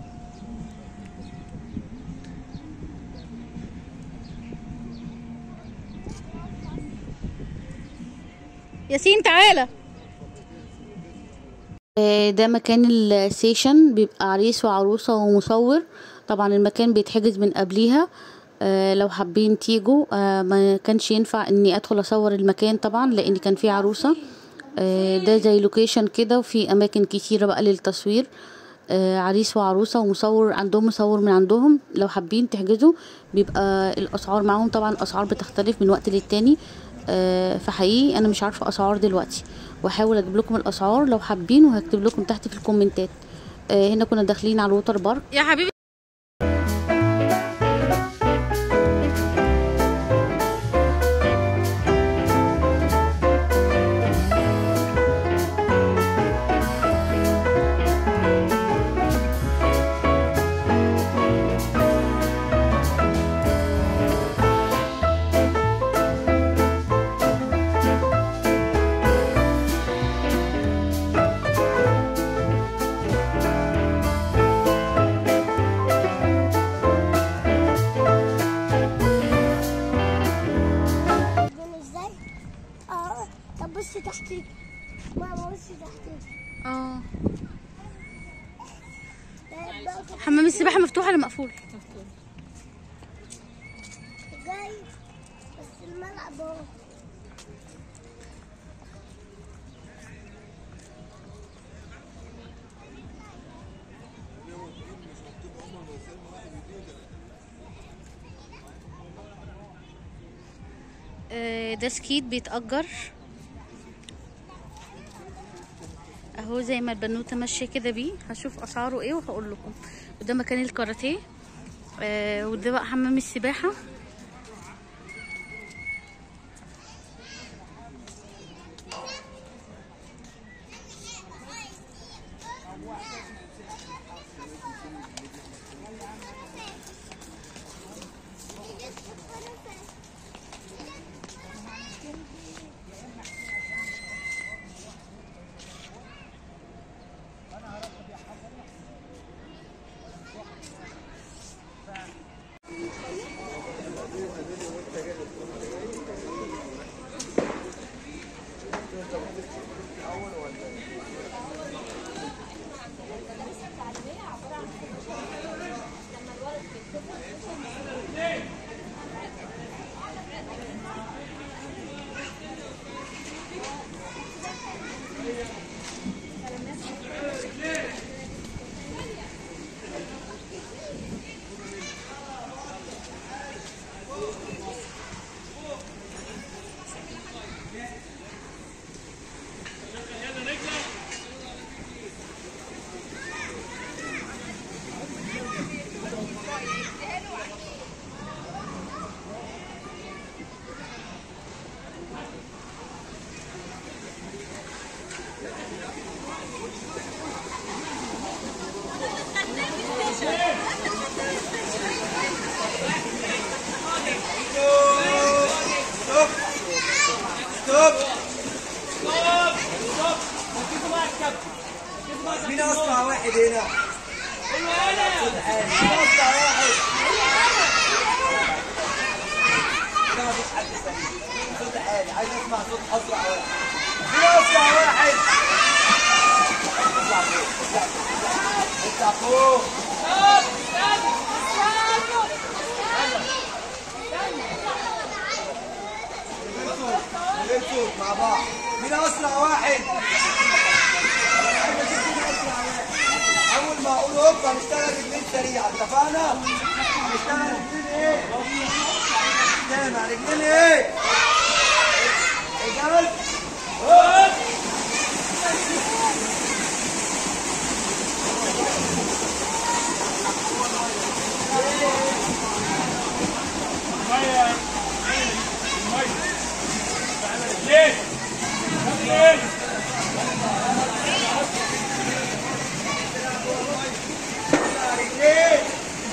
ياسين تعالى ده مكان السيشن بيبقى عريس وعروسة ومصور طبعا المكان بيتحجز من قبليها آه، لو حابين تيجوا آه، ما كانش ينفع اني ادخل اصور المكان طبعا لان كان في عروسة آه، ده زي لوكيشن كده وفي اماكن كتيرة بقى للتصوير آه، عريس وعروسة ومصور عندهم مصور من عندهم لو حابين تحجزوا بيبقى الاسعار معاهم طبعا الاسعار بتختلف من وقت للتاني آه، فحقيقي انا مش عارفة اسعار دلوقتي واحاول اجيب لكم الاسعار لو حابين وهكتب لكم تحت في الكومنتات آه، هنا كنا داخلين على الووتر بارك يا حبيبي عارفين ازاي؟ اه طب بص تحتي ماما بص تحتي اه ده بقى حمام السباحة مفتوح ولا مقفول جاي بس الملعب اهو آه، ده سكيت بيتأجر اهو زي ما البنوتة ماشية كده بيه هشوف اسعاره ايه وهقول لكم وده مكان الكاراتيه آه وده بقى حمام السباحة واحد صوت عالي مين اسرع واحد كده مفيش حد سريع صوت عالي عايز اسمع صوت اسرع واحد مين اسرع واحد اطلع فوق اطلع فوق اطلع فوق من غير صوت مع بعض مين اسرع واحد عايز اشوف مين اسرع واحد اول ما اقول هوبا هنشتغل رجلين سريعه اتفقنا هنشتغل رجلين ايه سامع رجلين ايه رجال رجلين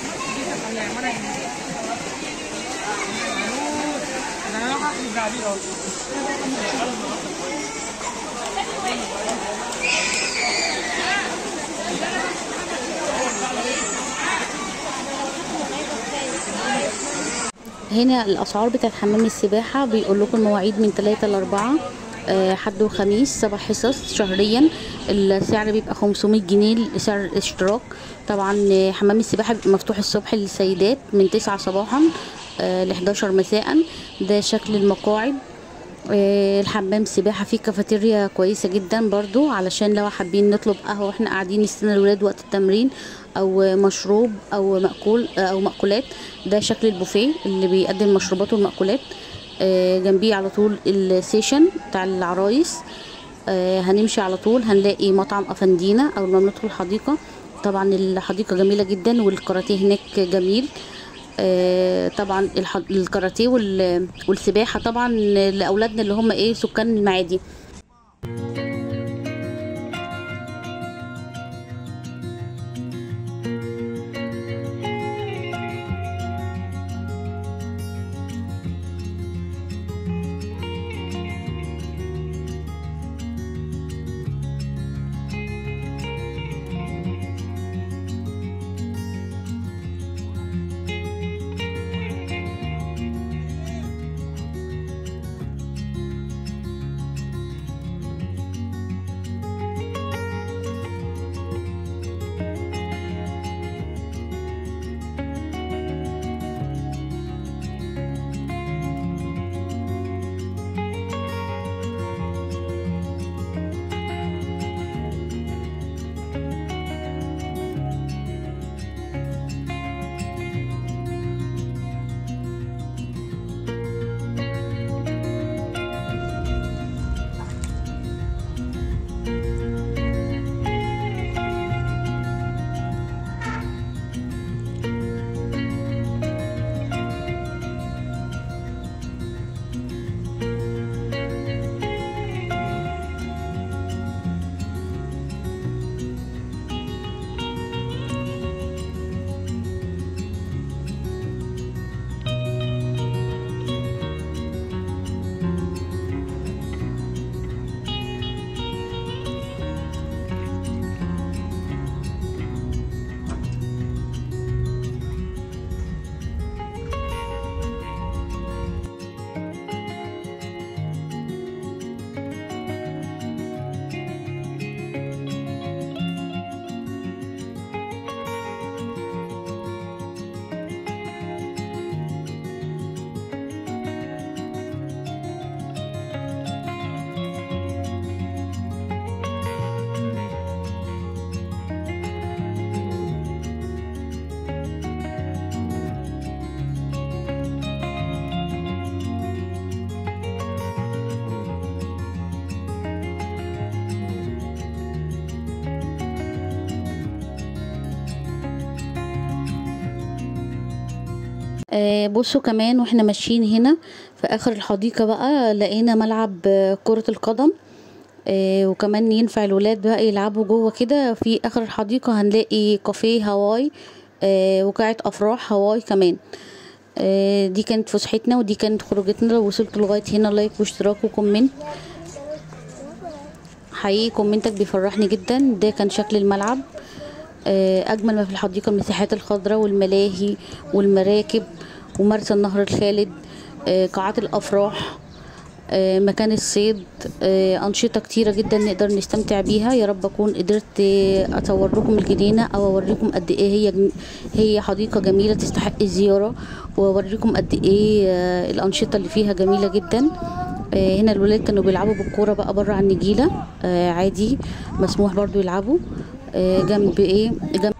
هنا الاسعار بتاعت حمام السباحه بيقول لكم المواعيد من 3 ل 4 آه، حد وخميس سبع حصص شهريا السعر بيبقى 500 جنيه سعر الاشتراك طبعا آه، حمام السباحه بيبقى مفتوح الصبح للسيدات من 9 صباحا ل 11 مساء ده شكل المقاعد آه، الحمام سباحة فيه كافيتيريا كويسة جدا برضو علشان لو حابين نطلب قهوة واحنا قاعدين نستنى الولاد وقت التمرين او مشروب او مأكول آه، او مأكولات ده شكل البوفيه اللي بيقدم مشروبات والمأكولات آه، جنبيه على طول السيشن بتاع العرايس آه، هنمشي على طول هنلاقي مطعم افندينا اول ما ندخل الحديقة طبعا الحديقة جميلة جدا والكاراتيه هناك جميل آه، طبعا الح- الكاراتيه وال- والسباحه طبعا لاولادنا اللي هم ايه سكان المعادي آه، بصوا كمان واحنا ماشيين هنا في اخر الحديقة بقى لقينا ملعب آه، كرة القدم آه، وكمان ينفع الولاد بقى يلعبوا جوه كده في اخر الحديقة هنلاقي كافيه هواي آه، وقاعة افراح هواي كمان آه، دي كانت فسحتنا ودي كانت خروجتنا لو وصلتوا لغاية هنا لايك واشتراك وكومنت حقيقي كومنتك بيفرحني جدا ده كان شكل الملعب آه، أجمل ما في الحديقة المساحات الخضراء والملاهي والمراكب ومرسى النهر الخالد آه، قاعات الأفراح آه، مكان الصيد آه، أنشطة كتيرة جدا نقدر نستمتع بيها يا رب أكون قدرت آه، أصور لكم الجنينة أو أوريكم قد إيه هي جم- هي حديقة جميلة تستحق الزيارة وأوريكم قد إيه آه، الأنشطة اللي فيها جميلة جدا آه، هنا الولاد كانوا بيلعبوا بالكورة بقى بره على النجيلة آه، عادي مسموح برضو يلعبوا آه، جنب إيه جنب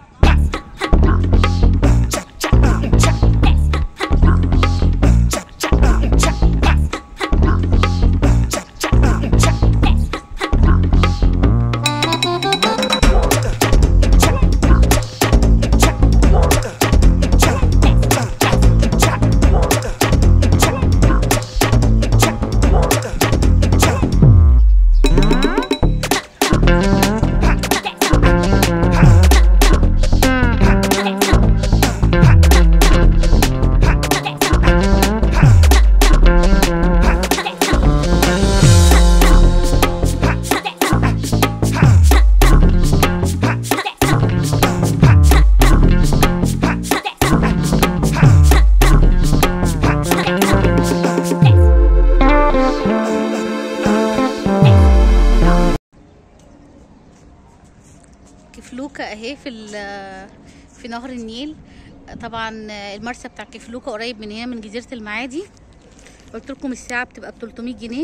كفلوكة اهي في ال- في نهر النيل طبعا المرسى بتاع كفلوكة قريب من هنا من جزيرة المعادي قلت لكم الساعة بتبقى ب 300 جنيه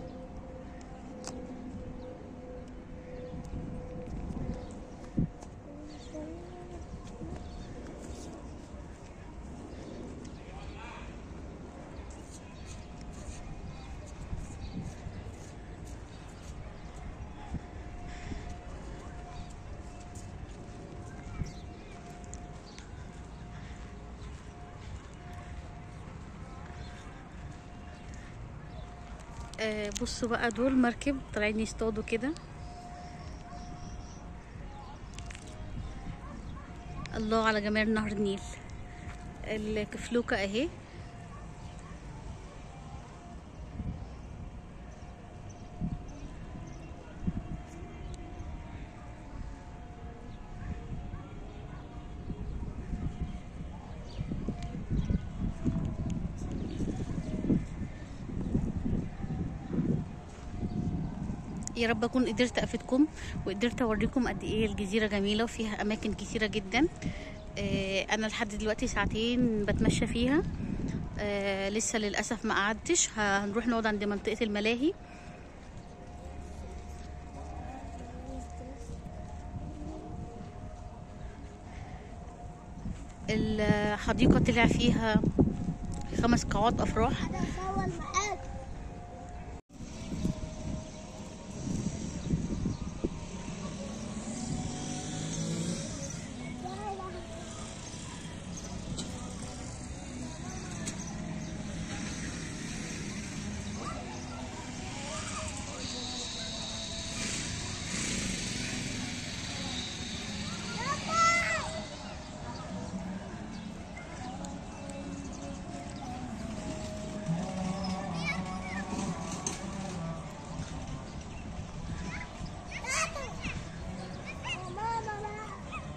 آه، بصوا بقى دول مركب طالعين يصطادوا كده الله على جمال نهر النيل الكفلوكة اهي يا رب اكون قدرت افيدكم وقدرت اوريكم قد ايه الجزيره جميله وفيها اماكن كتيره جدا آه، انا لحد دلوقتي ساعتين بتمشى فيها آه، لسه للاسف ما قعدتش هنروح نقعد عند منطقه الملاهي الحديقه طلع فيها خمس قاعات افراح انا اصور معاك ماما بقى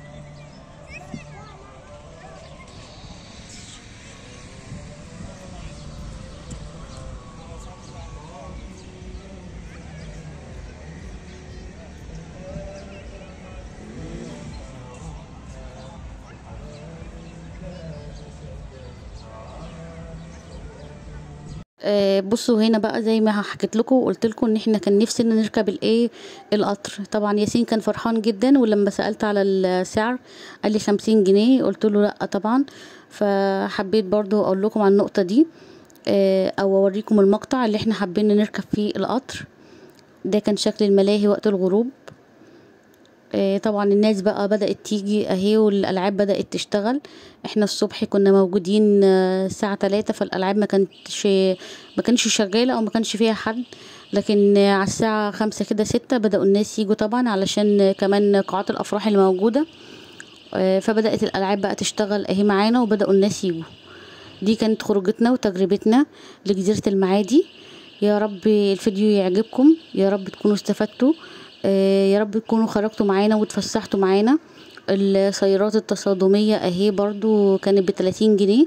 آه، بصوا هنا بقى زي ما حكيت لكم وقلت لكم ان احنا كان نفسنا نركب الايه القطر طبعا ياسين كان فرحان جدا ولما سالت على السعر قال لي خمسين جنيه قلت له لا طبعا فحبيت برضو اقول لكم على النقطه دي آه، او اوريكم المقطع اللي احنا حابين نركب فيه القطر ده كان شكل الملاهي وقت الغروب آه، طبعا الناس بقى بدأت تيجي اهي والألعاب بدأت تشتغل احنا الصبح كنا موجودين آه، الساعة تلاتة فالألعاب ما كانتش ما كانش شغالة او ما كانش فيها حد لكن آه، على الساعة خمسة كده ستة بدأوا الناس يجوا طبعا علشان آه، كمان قاعات الأفراح اللي موجودة آه، فبدأت الألعاب بقى تشتغل اهي معانا وبدأوا الناس يجوا دي كانت خروجتنا وتجربتنا لجزيرة المعادي يا رب الفيديو يعجبكم يا رب تكونوا استفدتوا آه، يا رب تكونوا خرجتوا معانا واتفسحتوا معانا السيارات التصادمية اهي برضو كانت بتلاتين جنيه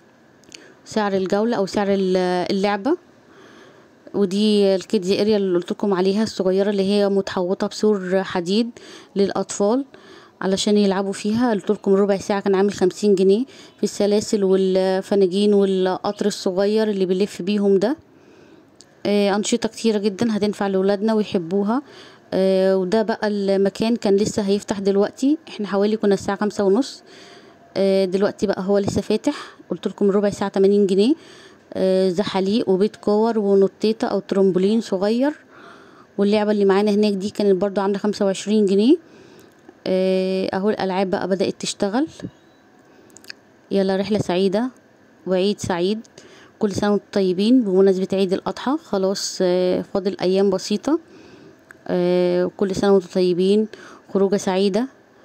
سعر الجولة او سعر ال- اللعبة ودي الكيدز اريا اللي قلت لكم عليها الصغيرة اللي هي متحوطة بسور حديد للأطفال علشان يلعبوا فيها قلت لكم ربع ساعة كان عامل خمسين جنيه في السلاسل والفناجين والقطر الصغير اللي بيلف بيهم ده آه، أنشطة كتيرة جدا هتنفع لولادنا ويحبوها آه، وده بقى المكان كان لسه هيفتح دلوقتي احنا حوالي كنا الساعة خمسة ونص آه، دلوقتي بقى هو لسه فاتح قلت لكم ربع ساعة 80 جنيه آه، زحاليق وبيت كور ونطيطة او ترمبولين صغير واللعبة اللي معانا هناك دي كانت برضو عاملة خمسة وعشرين جنيه آه، اهو الالعاب بقى بدأت تشتغل يلا رحلة سعيدة وعيد سعيد كل سنة وانتم طيبين بمناسبة عيد الأضحى خلاص آه، فاضل أيام بسيطة آه، كل سنة وانتم طيبين خروجة سعيدة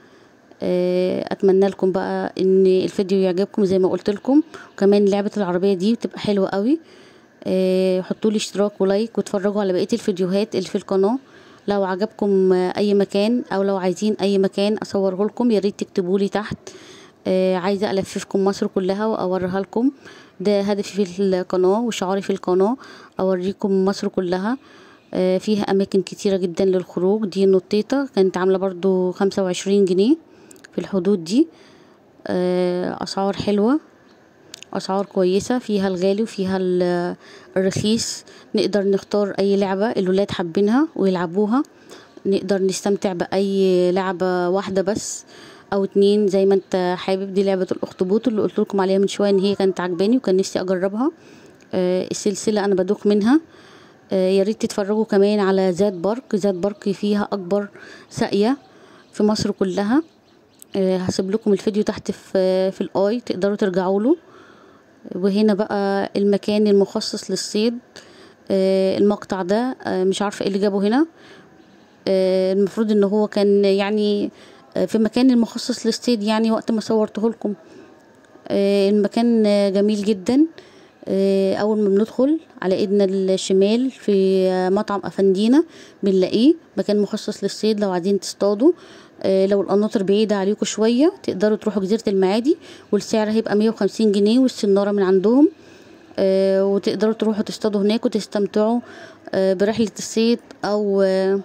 آه، اتمنى لكم بقى ان الفيديو يعجبكم زي ما قلت لكم وكمان لعبة العربية دي بتبقى حلوة قوي حطوا لي اشتراك ولايك واتفرجوا على بقية الفيديوهات اللي في القناة لو عجبكم آه، اي مكان او لو عايزين اي مكان اصوره لكم يا ريت تكتبوا لي تحت آه، عايزة الففكم مصر كلها واوريها لكم ده هدفي في القناة وشعاري في القناة اوريكم مصر كلها آه، فيها اماكن كتيرة جدا للخروج دي نطيطة كانت عاملة برضو خمسة وعشرين جنيه في الحدود دي آه، اسعار حلوة اسعار كويسة فيها الغالي وفيها ال- الرخيص نقدر نختار اي لعبة الولاد حابينها ويلعبوها نقدر نستمتع باي لعبة واحدة بس او اتنين زي ما انت حابب دي لعبة الاخطبوط اللي قلت لكم عليها من شوية ان هي كانت عجباني وكان نفسي اجربها آه، السلسلة انا بدوخ منها آه، يا ريت تتفرجوا كمان على زاد بارك زاد بارك فيها اكبر ساقية في مصر كلها آه، هسيب لكم الفيديو تحت في في الاي تقدروا ترجعوا له وهنا بقى المكان المخصص للصيد آه، المقطع ده آه، مش عارفه ايه اللي جابه هنا آه، المفروض ان هو كان يعني آه، في مكان المخصص للصيد يعني وقت ما صورته لكم آه، المكان آه، جميل جدا آه، اول ما بندخل على ايدنا الشمال في آه، مطعم افندينا بنلاقيه مكان مخصص للصيد لو عايزين تصطادوا آه، لو القناطر بعيدة عليكم شوية تقدروا تروحوا جزيرة المعادي والسعر هيبقى مية وخمسين جنيه والسنارة من عندهم آه، وتقدروا تروحوا تصطادوا هناك وتستمتعوا آه، برحلة الصيد أو آه،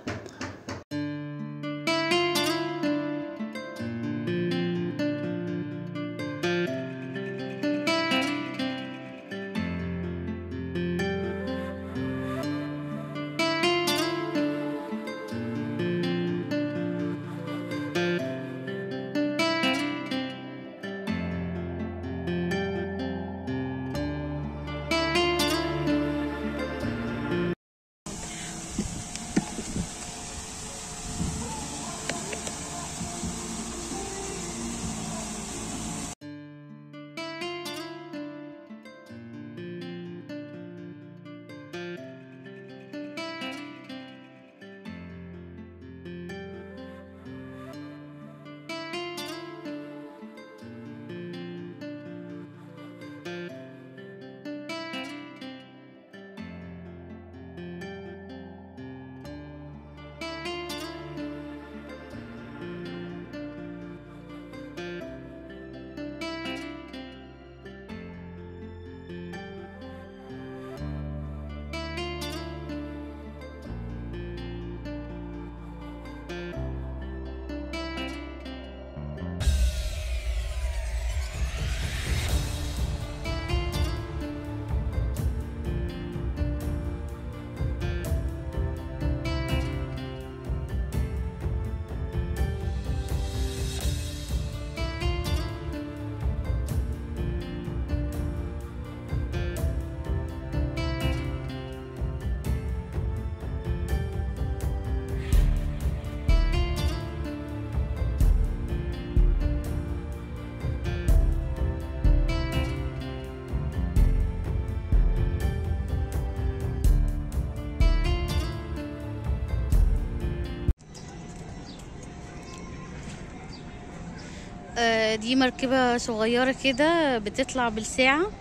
آه، دي مركبة صغيرة كده بتطلع بالساعة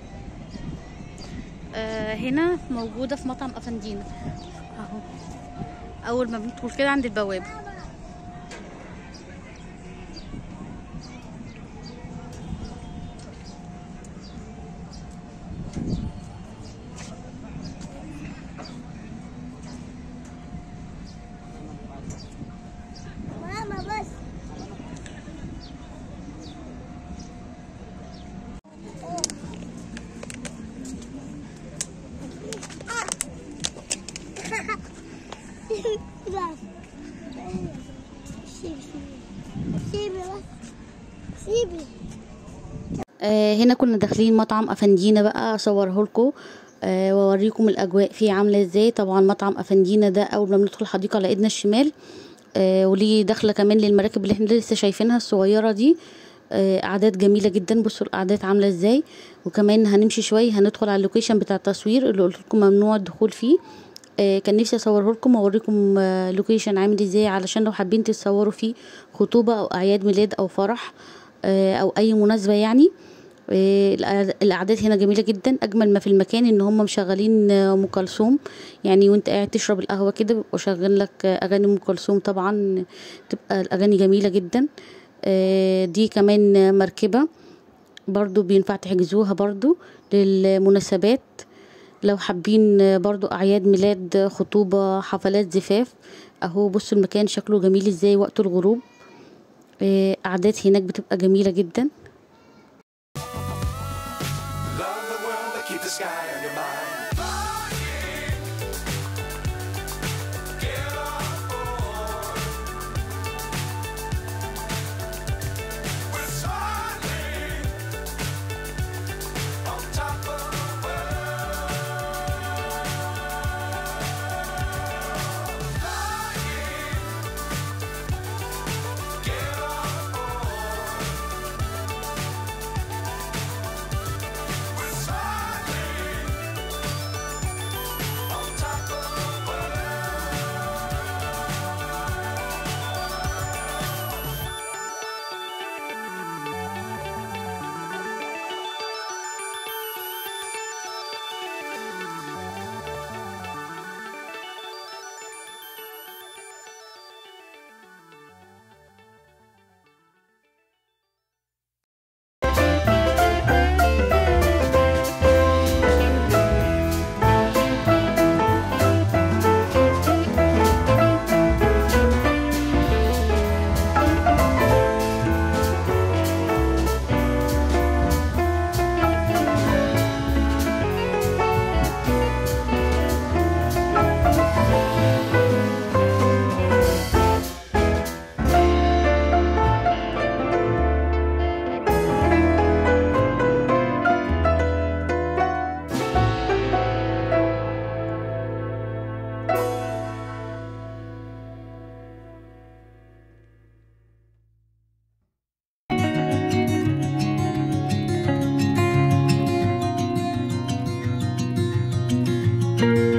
آه، هنا موجودة في مطعم أفندينا اهو أول ما بندخل كده عند البوابة سيبي بس سيبي آه هنا كنا داخلين مطعم افندينا بقى اصوره لكم آه واوريكم الاجواء فيه عامله ازاي طبعا مطعم افندينا ده اول ما بندخل الحديقه على ايدنا الشمال آه وليه داخله كمان للمراكب اللي احنا لسه شايفينها الصغيره دي آه قعدات جميله جدا بصوا القعدات عامله ازاي وكمان هنمشي شويه هندخل على اللوكيشن بتاع التصوير اللي قلت لكم ممنوع الدخول فيه آه كان نفسي اصوره لكم واوريكم آه لوكيشن عامل ازاي علشان لو حابين تتصوروا فيه خطوبه او اعياد ميلاد او فرح آه او اي مناسبه يعني آه، القعد- القعدات هنا جميله جدا اجمل ما في المكان ان هم مشغلين آه، ام كلثوم يعني وانت قاعد تشرب القهوه كده بيبقوا شغالين لك آه، اغاني ام كلثوم طبعا تبقى الاغاني جميله جدا آه، دي كمان آه، مركبه برضو بينفع تحجزوها برضو للمناسبات لو حابين آه، برضو اعياد ميلاد آه، خطوبه حفلات زفاف اهو بصوا المكان شكله جميل ازاي وقت الغروب آه، قعدات هناك بتبقى جميله جدا Love the world, but keep the sky on your mind. We're soaring on top of the world. Flying, get on board. We're soaring on top of the world. Thank